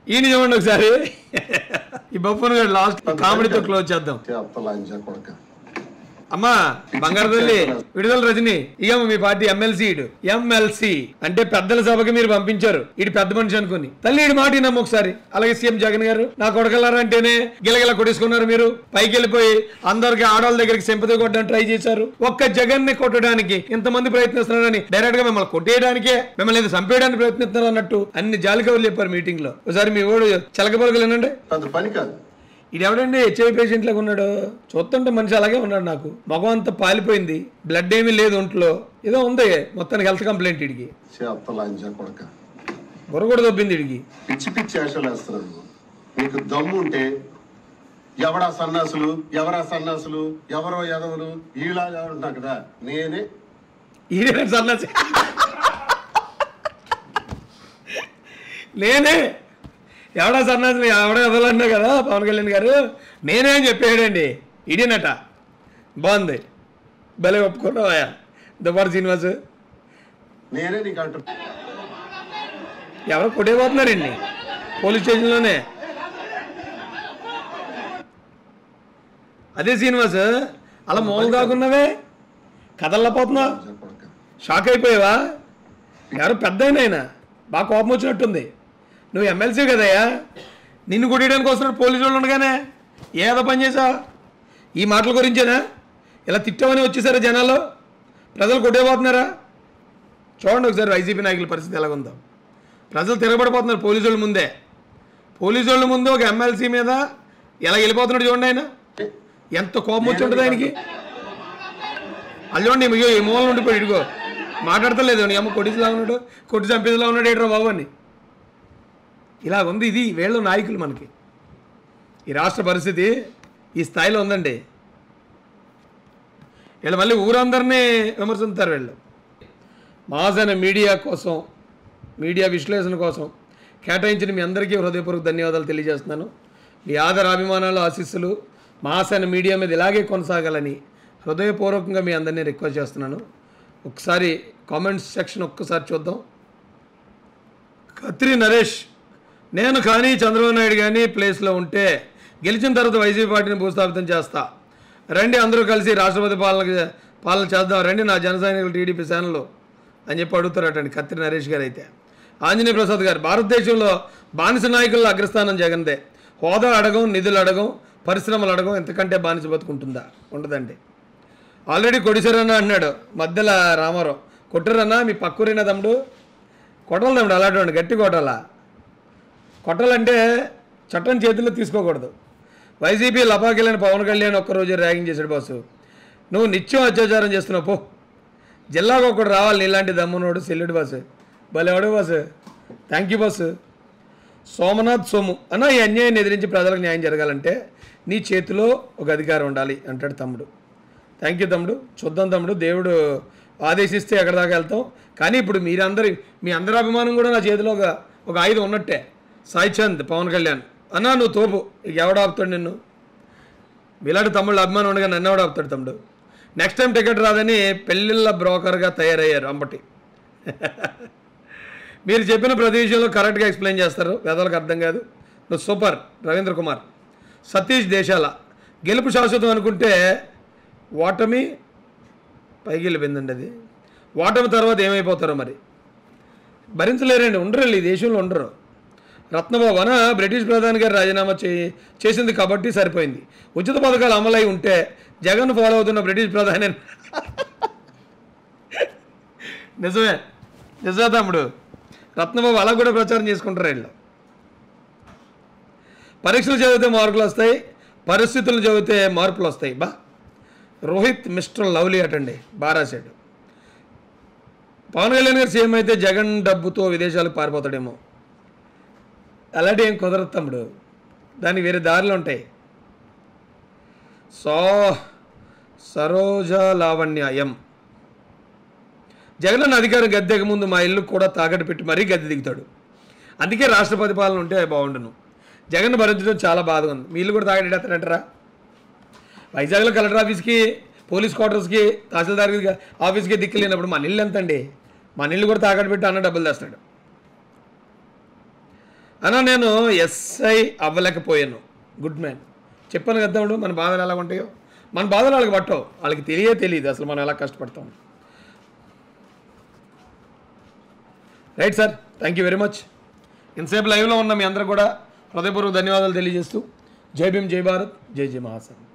ఈయన చూడండి ఒకసారి ఈ బొప్పను గారు లాస్ట్ కామెడీతో క్లోజ్ చేద్దాం చేస్తలాంచా కొడక అమ్మా బంగారు తల్లి విడుదల రజని ఇక మీ పార్టీ ఎమ్మెల్సీ ఇడు ఎమ్మెల్సీ అంటే పెద్దల సభకి మీరు పంపించారు ఇటు పెద్ద మనిషి అనుకుని తల్లి ఇటు మాట నమ్మ ఒకసారి అలాగే సీఎం జగన్ గారు నా కొడకలారా అంటేనే గిలగిల కొట్టేసుకున్నారు మీరు పైకి వెళ్ళిపోయి అందరికి ఆడవాళ్ళ దగ్గరికి సింపతి కొట్టడానికి ట్రై చేశారు ఒక్క జగన్ ని కొట్టడానికి ఇంతమంది ప్రయత్నిస్తున్నారని డైరెక్ట్ గా మిమ్మల్ని కొట్టేయడానికే మిమ్మల్ని ఏదో చంపేయడానికి ప్రయత్నిస్తున్నారు అన్నట్టు అన్ని జాలి కబుర్లు చెప్పారు మీటింగ్ లో ఒకసారి మీ ఓడు చిలక పలుకులు వినండి పెద్ద పని కాదు ఇది ఎవడండి హెచ్ఐవి పేషెంట్ లాగా ఉన్నాడు చూస్తుంటే మనిషి అలాగే ఉన్నాడు నాకు మగం అంతా పాలిపోయింది బ్లడ్ ఏమీ లేదు ఒంట్లో ఏదో ఉంది మొత్తానికి హెల్త్ కంప్లైంట్ ఇడికి చేస్తలాంచా కొడక బుర్ర కూడా దొబ్బింది ఇడికి పిచ్చి పిచ్చి వేషాలు వేస్తున్నారు నీకు దమ్ము ఉంటే ఎవడా సన్నాసులు ఎవరా సన్నాసులు ఎవరో ఎదవలు ఈలా అంటున్నా కదా నేనే ఈయన సన్నాసి నేనే ఎవడా సన్నాసి ఎవడా వదలన్నా కదా పవన్ కళ్యాణ్ గారు నేనే అని చెప్పాడండి ఇడినట బాగుంది భలే ఒప్పుకున్నావా దుబారు శ్రీనివాస్ నేనే నీకు అంటు ఎవరో కొట్టేపోతున్నారండి పోలీస్ స్టేషన్లోనే అదే శ్రీనివాస్ అలా మూల కాకున్నావే కదలపోతున్నావు కొడక షాక్ అయిపోయావా ఎవరు పెద్ద ఆయన బాగా కోపం వచ్చినట్టుంది నువ్వు ఎమ్మెల్సీ కదయ్యా నిన్ను కొట్టేయడానికి వస్తున్నాడు పోలీసు వాళ్ళు ఉండగానే ఏదో పని చేసావు ఈ మాటల గురించేనా ఇలా తిట్టమని వచ్చేసారా జనాలు ప్రజలు కొట్టేపోతున్నారా చూడండి ఒకసారి వైసీపీ నాయకుల పరిస్థితి ఎలాగుందో ప్రజలు తిరగబడిపోతున్నారు పోలీసు వాళ్ళ ముందే పోలీసు వాళ్ళ ముందు ఒక ఎమ్మెల్సీ మీద ఎలా వెళ్ళిపోతున్నాడు చూడండి ఆయన ఎంత కోపం వచ్చి ఉంటుంది ఆయనకి అది చూడండి ఇగో ఈ మూల ఉండిపోయి ఇడిగో మాట్లాడతలేదు నీ అమ్మ కొట్టిలా ఉన్నాడు కొట్టి చంపేదిలా ఉన్నాడు ఏట్రా బాబు అని ఇలా ఉంది ఇది వీళ్ళు నాయకులు మనకి ఈ రాష్ట్ర పరిస్థితి ఈ స్థాయిలో ఉందండి వీళ్ళు మళ్ళీ ఊరందరినీ విమర్శిస్తారు వీళ్ళు మాసైన మీడియా కోసం మీడియా విశ్లేషణ కోసం కేటాయించిన మీ అందరికీ హృదయపూర్వక ధన్యవాదాలు తెలియజేస్తున్నాను మీ ఆదర అభిమానాలు ఆశీస్సులు మాసైన మీడియా మీద ఇలాగే కొనసాగాలని హృదయపూర్వకంగా మీ అందరినీ రిక్వెస్ట్ చేస్తున్నాను ఒకసారి కామెంట్స్ సెక్షన్ ఒక్కసారి చూద్దాం కత్రి నరేష్ నేను కానీ చంద్రబాబు నాయుడు కానీ ప్లేస్లో ఉంటే గెలిచిన తర్వాత వైసీపీ పార్టీని భూస్థాపితం చేస్తా రండి అందరూ కలిసి రాష్ట్రపతి పాలన పాలన చేద్దాం రండి నా జన సైనికులు టీడీపీ సేనలు అని చెప్పి అడుగుతారటండి కత్రి నరేష్ గారు అయితే ఆంజనేయ ప్రసాద్ గారు భారతదేశంలో బానిస నాయకుల్లో అగ్రస్థానం జగన్దే హోదా అడగం నిధులు అడగం పరిశ్రమలు అడగం ఎంతకంటే బానిస బతుకుంటుందా ఉండదండి ఆల్రెడీ కొడిసారన్నా అన్నాడు మధ్యలో రామారావు కొట్టరన్నా మీ పక్కూరిన తమ్ముడు కొట్టాలి తమ్ముడు అలాంటి గట్టి కొట్టాలా కొట్టాలంటే చట్టం చేతుల్లో తీసుకోకూడదు వైసీపీ లపాకిలని పవన్ కళ్యాణ్ ఒక్కరోజు ర్యాగింగ్ చేశాడు బాసు నువ్వు నిత్యం అత్యాచారం చేస్తున్నావు పో జిల్లాకు ఒకడు రావాలి నీలాంటి దమ్మునోడు సెల్లుడు బాసు భలేవాడు boss thank you boss Somnath Somu అన్న ఈ అన్యాయాన్ని ఎదిరించి ప్రజలకు న్యాయం జరగాలంటే నీ చేతిలో ఒక అధికారం ఉండాలి అంటాడు తమ్ముడు థ్యాంక్ యూ తమ్ముడు చూద్దాం తమ్ముడు దేవుడు ఆదేశిస్తే ఎక్కడ దాకా వెళ్తాం కానీ ఇప్పుడు మీరందరి మీ అందరి అభిమానం కూడా నా చేతిలో ఒక ఒక ఆయుధం ఉన్నట్టే సాయి చంద్ పవన్ కళ్యాణ్ అన్నా నువ్వు తోపు ఇక ఎవడు ఆపుతాడు నిన్ను మీలాంటి తమ్ముళ్ళు అభిమానం ఉండగా నన్ను ఎవడు ఆపుతాడు తమ్ముడు నెక్స్ట్ టైం టికెట్ రాదని పెళ్ళిళ్ళ బ్రోకర్గా తయారయ్యారు అంబటి మీరు చెప్పిన ప్రతి విషయంలో కరెక్ట్గా ఎక్స్ప్లెయిన్ చేస్తారు పేదలకు అర్థం కాదు నువ్వు సూపర్ రవీంద్ర కుమార్ సతీష్ దేశాల గెలుపు శాశ్వతం అనుకుంటే ఓటమి పైకి వెళ్ళిపోయిందండి అది ఓటమి తర్వాత ఏమైపోతారో మరి భరించలేరండి ఉండరు ఈ దేశంలో ఉండరు రత్నబాబు అన బ్రిటిష్ ప్రధాని గారు రాజీనామా చే చేసింది కాబట్టి సరిపోయింది ఉచిత పథకాలు అమలై ఉంటే జగన్ ఫాలో అవుతున్న బ్రిటిష్ ప్రధాని నిజమే నిజమే తమ్ముడు రత్నబాబు అలా కూడా ప్రచారం చేసుకుంటారు వీళ్ళు పరీక్షలు చదివితే మార్కులు వస్తాయి పరిస్థితులు చదివితే మార్పులు వస్తాయి బా రోహిత్ మిస్టర్ లవ్లీ అటండి బారాసాడు పవన్ కళ్యాణ్ గారు సీఎం అయితే జగన్ డబ్బుతో విదేశాలకు పారిపోతాడేమో అలాంటి ఏం కుదరదు తమ్ముడు దానికి వేరే దారులు ఉంటాయి సో సరోజ లావణ్య ఎం జగన్ అధికారం గద్దెక ముందు మా ఇల్లు కూడా తాకట్టు పెట్టి మరీ గద్దె దిగుతాడు అందుకే రాష్ట్రపతి పాలన ఉంటే బాగుండును జగన్ భరించడం చాలా బాధగా ఉంది మీ ఇల్లు కూడా తాకట్టేస్తారంటారా వైజాగ్లో కలెక్టర్ ఆఫీస్కి పోలీస్ క్వార్టర్స్కి తహసీల్దార్ ఆఫీస్కి దిక్కు లేనప్పుడు మన ఇల్లు ఎంత అండి మన ఇల్లు కూడా తాకట్టు పెట్టి అన్న డబ్బులు తెస్తాడు అన్న నేను ఎస్ఐ అవ్వలేకపోయాను గుడ్ మ్యాన్ చెప్పాను కదా తమ్ముడు మన బాధలు ఎలా ఉంటాయో మన బాధలు వాళ్ళకి పట్టవు వాళ్ళకి తెలియే తెలియదు అసలు మనం ఎలా కష్టపడతాం right sir thank you very much ఇంతసేపు లైవ్లో ఉన్న మీ అందరూ కూడా హృదయపూర్వక ధన్యవాదాలు తెలియజేస్తూ జై భీమ్ జై భారత్ జై జై మహాసన్